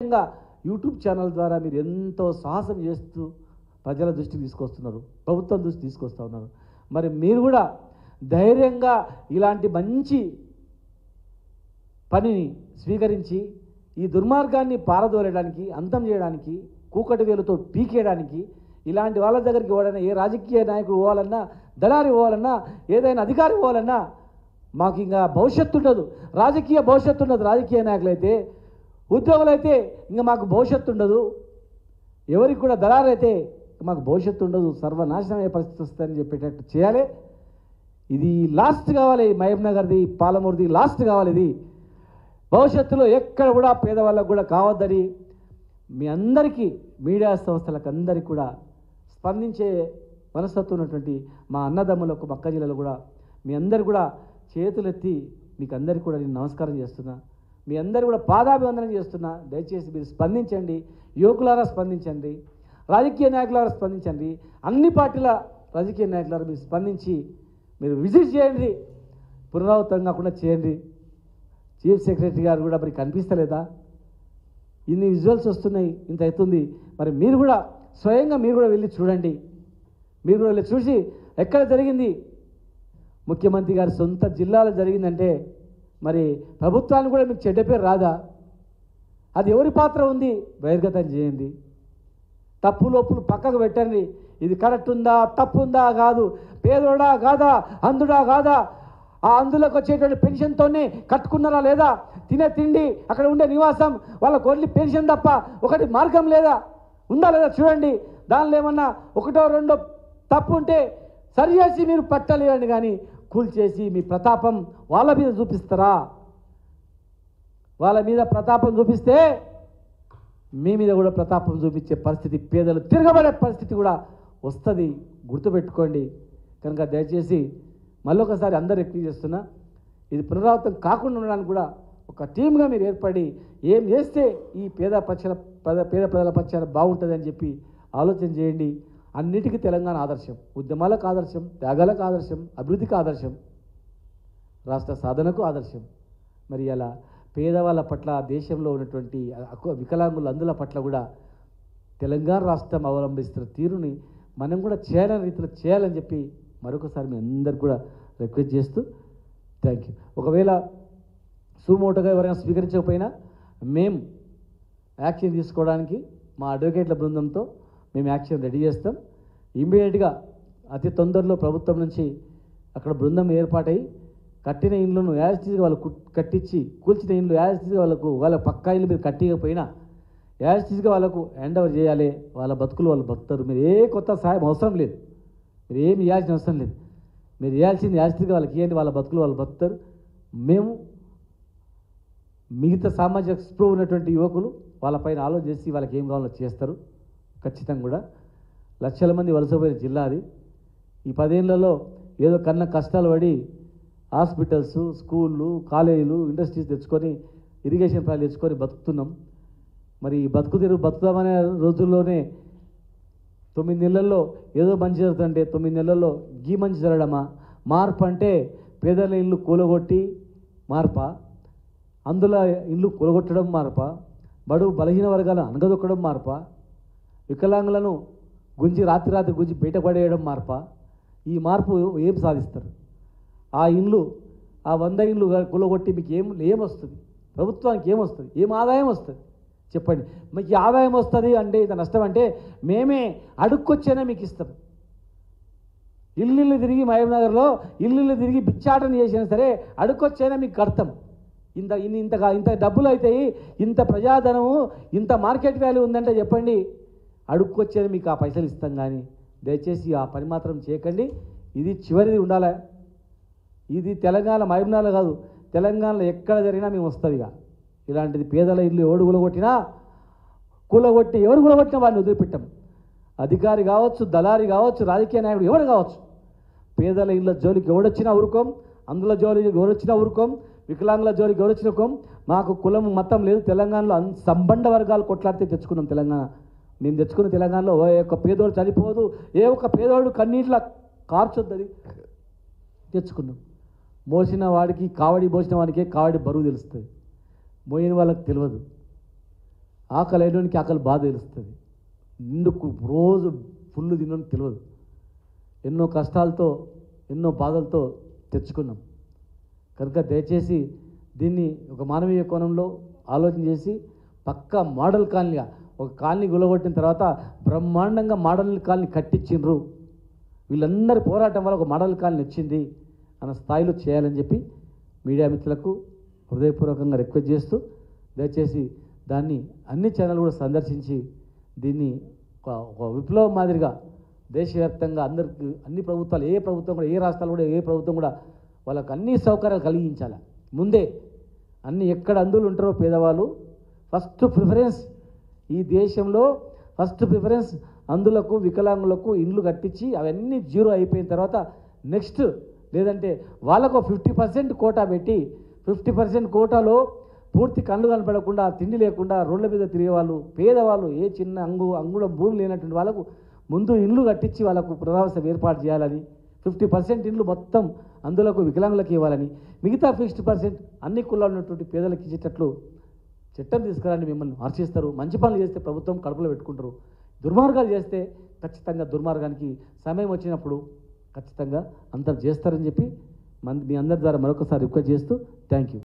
ముఖ్యంగా YouTube channel ద్వారా మీరు ఎంతో సాహసం చేస్తూ ప్రజల దృష్టికి తీసుకొస్తున్నారు ప్రభుత్వం దృష్టి తీసుకొస్తూ ఉన్నారు మరి మీరు కూడా ధైర్యంగా ఇలాంటి మంచి పనిని స్వీకరించి ఈ దుర్మార్గాన్ని పారదోలడానికి అంతం చేయడానికి కూకటి వేలుతో పీకేయడానికి ఇలాంటి వాళ్ళ దగ్గరికి పోవాలన్నా ఏ రాజకీయ నాయకుడు పోవాలన్నా దళారి పోవాలన్నా ఏదైనా అధికారి పోవాలన్నా మాకు ఇంకా భవిష్యత్తు ఉండదు రాజకీయ భవిష్యత్తు ఉండదు రాజకీయ నాయకులైతే ఉద్యోగులైతే ఇంకా మాకు భవిష్యత్తు ఉండదు ఎవరికి కూడా దళారైతే మాకు భవిష్యత్తు ఉండదు సర్వనాశనం అయ్యే పరిస్థితి వస్తుందని చెప్పేటట్టు చేయాలి ఇది లాస్ట్ కావాలి మహబూబ్ నగర్ది పాలమూరుది లాస్ట్ కావాలి ఇది భవిష్యత్తులో ఎక్కడ కూడా పేదవాళ్ళకు కూడా కావద్దని మీ అందరికీ మీడియా సంస్థలకు అందరికీ కూడా స్పందించే మనస్తత్వం ఉన్నటువంటి మా అన్నదమ్ములకు మక్క జిల్లాలో కూడా మీ అందరు కూడా చేతులెత్తి మీకు అందరికీ కూడా నేను నమస్కారం చేస్తున్నా మీ అందరు కూడా పాదాభివందనం చేస్తున్నా దయచేసి మీరు స్పందించండి యువకులారా స్పందించండి రాజకీయ నాయకులారా స్పందించండి అన్ని పార్టీల రాజకీయ నాయకులారా మీరు స్పందించి మీరు విజిట్ చేయండి పునరావృతం కాకుండా చేయండి చీఫ్ సెక్రటరీ గారు కూడా మరి కనిపిస్తలేదా ఇన్ని విజువల్స్ వస్తున్నాయి ఇంత అవుతుంది మరి మీరు కూడా స్వయంగా మీరు కూడా వెళ్ళి చూడండి మీరు కూడా వెళ్ళి చూసి ఎక్కడ జరిగింది ముఖ్యమంత్రి గారి సొంత జిల్లాలో జరిగిందంటే మరి ప్రభుత్వానికి కూడా మీకు చెడ్డ పేరు రాదా అది ఎవరి పాత్ర ఉంది బహిర్గతం చేయండి తప్పులు ఒప్పులు పక్కకు పెట్టండి ఇది కరెక్ట్ ఉందా తప్పు ఉందా కాదు పేదోడా కాదా అందుడా కాదా ఆ అందులోకి వచ్చేటువంటి పెన్షన్తోనే కట్టుకున్నారా లేదా తినే తిండి అక్కడ ఉండే నివాసం వాళ్ళకి ఓన్లీ పెన్షన్ తప్ప ఒకటి మార్గం లేదా ఉందా లేదా చూడండి దానిలో ఏమన్నా ఒకటో రెండో తప్పు ఉంటే సరి చేసి మీరు పట్టలేరండి కానీ కూల్చేసి మీ ప్రతాపం వాళ్ళ మీద చూపిస్తారా వాళ్ళ మీద ప్రతాపం చూపిస్తే మీ మీద కూడా ప్రతాపం చూపించే పరిస్థితి పేదలు తిరగబడే పరిస్థితి కూడా వస్తుంది గుర్తుపెట్టుకోండి కనుక దయచేసి మళ్ళొకసారి అందరు ఎక్కువ చేస్తున్నా ఇది పునరావృతం కాకుండా ఉండడానికి కూడా ఒక టీమ్గా మీరు ఏర్పడి ఏం చేస్తే ఈ పేద పక్షాల పేద పేద ప్రజల పక్షాన బాగుంటుందని చెప్పి ఆలోచన చేయండి అన్నిటికీ తెలంగాణ ఆదర్శం ఉద్యమాలకు ఆదర్శం త్యాగాలకు ఆదర్శం అభివృద్ధికి ఆదర్శం రాష్ట్ర సాధనకు ఆదర్శం మరి అలా పేదవాళ్ళ పట్ల దేశంలో ఉన్నటువంటి అకు- వికలాంగుల అందుల పట్ల కూడా తెలంగాణ రాష్ట్రం అవలంబిస్తున్న తీరుని మనం కూడా చేయాలని రీతిలో చేయాలని చెప్పి మరొకసారి మీ అందరికి కూడా రిక్వెస్ట్ చేస్తూ థ్యాంక్ యూ ఒకవేళ సుమోటోగా ఎవరైనా స్వీకరించకపోయినా మేము యాక్షన్ తీసుకోవడానికి మా అడ్వకేట్ల బృందంతో మేము యాక్షన్ రెడీ చేస్తాం ఇమ్మీడియట్గా అతి తొందరలో ప్రభుత్వం నుంచి అక్కడ బృందం ఏర్పాటై కట్టిన ఇండ్లను యాజిటీగా వాళ్ళు కుట్- కట్టించి కూల్చిన ఇండ్లు యాజిటీగా వాళ్ళకు వాళ్ళ పక్కా ఇల్లు మీరు కట్టియకపోయినా యాజిటీగా వాళ్ళకు హ్యాండ్ ఓవర్ చేయాలి వాళ్ళ బతుకులు వాళ్ళు బతుకుతారు మీరు ఏ కొత్త సాయం అవసరం లేదు మీరు ఏమి ఇవ్వాల్సిన అవసరం లేదు మీరు ఇవ్వాల్సింది యాజిటీగా వాళ్ళకి ఇవ్వండి వాళ్ళ బతుకులు వాళ్ళు బతుకుతారు మేము మిగతా సామాజిక స్పృహ ఉన్నటువంటి యువకులు వాళ్ళపైన ఆలోచన చేసి వాళ్ళకి ఏం కావాలో చేస్తారు ఖచ్చితంగా కూడా లక్షల మంది వలసపోయిన జిల్లా అది ఈ పదేళ్లలో ఏదో కన్న కష్టాలు పడి హాస్పిటల్స్ స్కూళ్ళు కాలేజీలు ఇండస్ట్రీస్ తెచ్చుకొని ఇరిగేషన్ ప్లాన్ తెచ్చుకొని బతుకుతున్నాం మరి ఈ బతుకు తెరువు బతుకుదామనే రోజుల్లోనే తొమ్మిది నెలల్లో ఏదో మంచి జరుగుతుంటే తొమ్మిది నెలల్లో గీ మంచి జరగడమా మార్పు అంటే పేదల ఇల్లు కూలగొట్టి మార్పా అందులో ఇల్లు కూలగొట్టడం మార్ప బడుగు బలహీన వర్గాలను అనగదొక్కడం మార్ప వికలాంగులను గుంజి రాత్రి రాత్రి గుంజి బయటపడేయడం మార్ప ఈ మార్పు ఏం సాధిస్తారు ఆ ఇండ్లు ఆ వంద ఇండ్లు కూలగొట్టి మీకు ఏం ఏమొస్తుంది ప్రభుత్వానికి ఏమొస్తుంది ఏం ఆదాయం వస్తుంది చెప్పండి మీకు ఈ ఆదాయం వస్తుంది అంటే ఇది నష్టం అంటే మేమే అడుక్కొచ్చైనా మీకు ఇస్తాం ఇల్లు ఇల్లు తిరిగి మహబూబ్నగర్లో ఇల్లు ఇల్లు తిరిగి బిచ్చాటన చేసినా సరే అడుక్కొచ్చైనా మీకు కడతాం ఇంత ఇన్ని ఇంత ఇంత డబ్బులు అవుతాయి ఇంత ప్రజాధనము ఇంత మార్కెట్ వాల్యూ ఉందంటే చెప్పండి అడుక్కొచ్చేది మీకు ఆ పైసలు ఇస్తాం కానీ దయచేసి ఆ పని మాత్రం చేయకండి ఇది చివరిది ఉండాలి ఇది తెలంగాణ మహిమనాలు కాదు తెలంగాణలో ఎక్కడ జరిగినా మేము వస్తుంది ఇక ఇలాంటిది పేదల ఇల్లు ఎవడు కూలగొట్టినా కూలగొట్టి ఎవరు కూలగొట్టినా వాడిని వదిలిపెట్టాం అధికారి కావచ్చు దళారి కావచ్చు రాజకీయ నాయకుడు ఎవరు కావచ్చు పేదల ఇళ్ళ జోలికి ఎవడొచ్చినా ఊరుకోం అందులో జోలికి ఎవరొచ్చినా ఊరుకోం వికలాంగుల జోలికి ఎవరొచ్చినా ఊరుకోం మాకు కులం మతం లేదు తెలంగాణలో అన్ సంబంధ వర్గాలు కొట్లాడితే తెచ్చుకున్నాం తెలంగాణ మేము తెచ్చుకున్న తెలంగాణలో ఏ ఒక్క పేదోడు చనిపోదు ఏ ఒక్క పేదోడు కన్నీట్ల కార్చొద్దని తెచ్చుకున్నాం మోసిన వాడికి కావడి మోసిన వాడికే కావడి బరువు తెలుస్తుంది మోయిన వాళ్ళకి తెలియదు ఆకలి అయినోనికి ఆకలి బాధ తెలుస్తుంది నిండుకు రోజు ఫుల్ తినని తెలియదు ఎన్నో కష్టాలతో ఎన్నో బాధలతో తెచ్చుకున్నాం కనుక దయచేసి దీన్ని ఒక మానవీయ కోణంలో ఆలోచన చేసి పక్కా మోడల్ కాలనీగా ఒక కాలనీ గులగొట్టిన తర్వాత బ్రహ్మాండంగా మోడల్ కాలనీ కట్టించిండ్రు వీళ్ళందరి పోరాటం వల్ల ఒక మోడల్ కాలనీ వచ్చింది అన్న స్థాయిలో చేయాలని చెప్పి మీడియా మిత్రులకు హృదయపూర్వకంగా రిక్వెస్ట్ చేస్తూ దయచేసి దాన్ని అన్ని ఛానల్ కూడా సందర్శించి దీన్ని ఒక ఒక విప్లవం మాదిరిగా దేశవ్యాప్తంగా అందరికి అన్ని ప్రభుత్వాలు ఏ ప్రభుత్వం కూడా ఏ రాష్ట్రాలు కూడా ఏ ప్రభుత్వం కూడా వాళ్ళకి అన్ని సౌకర్యాలు కలిగించాలి ముందే అన్ని ఎక్కడ అందులు ఉంటారో పేదవాళ్ళు ఫస్ట్ ప్రిఫరెన్స్ ఈ దేశంలో ఫస్ట్ ప్రిఫరెన్స్ అందులకు వికలాంగులకు ఇండ్లు కట్టించి అవన్నీ జీరో అయిపోయిన తర్వాత నెక్స్ట్ లేదంటే వాళ్ళకు ఫిఫ్టీ పర్సెంట్ కోటా పెట్టి ఫిఫ్టీ పర్సెంట్ కోటాలో పూర్తి కళ్ళు కనపడకుండా తిండి లేకుండా రోడ్ల మీద తిరిగే వాళ్ళు పేదవాళ్ళు ఏ చిన్న అంగు అంగుళం భూమి లేనటువంటి వాళ్ళకు ముందు ఇండ్లు కట్టించి వాళ్ళకు పునరావాసం ఏర్పాటు చేయాలని ఫిఫ్టీ పర్సెంట్ ఇండ్లు మొత్తం అందులకు వికలాంగులకు ఇవ్వాలని మిగతా ఫిఫ్టీ పర్సెంట్ అన్ని కులాలు ఉన్నటువంటి పేదలకు ఇచ్చేటట్లు చట్టం తీసుకురాని మిమ్మల్ని హర్షిస్తారు మంచి పనులు చేస్తే ప్రభుత్వం కడుపులో పెట్టుకుంటారు దుర్మార్గాలు చేస్తే ఖచ్చితంగా దుర్మార్గానికి సమయం వచ్చినప్పుడు ఖచ్చితంగా అంతం చేస్తారని చెప్పి మన మీ అందరి ద్వారా మరొకసారి రిక్వెస్ట్ చేస్తూ థ్యాంక్ యూ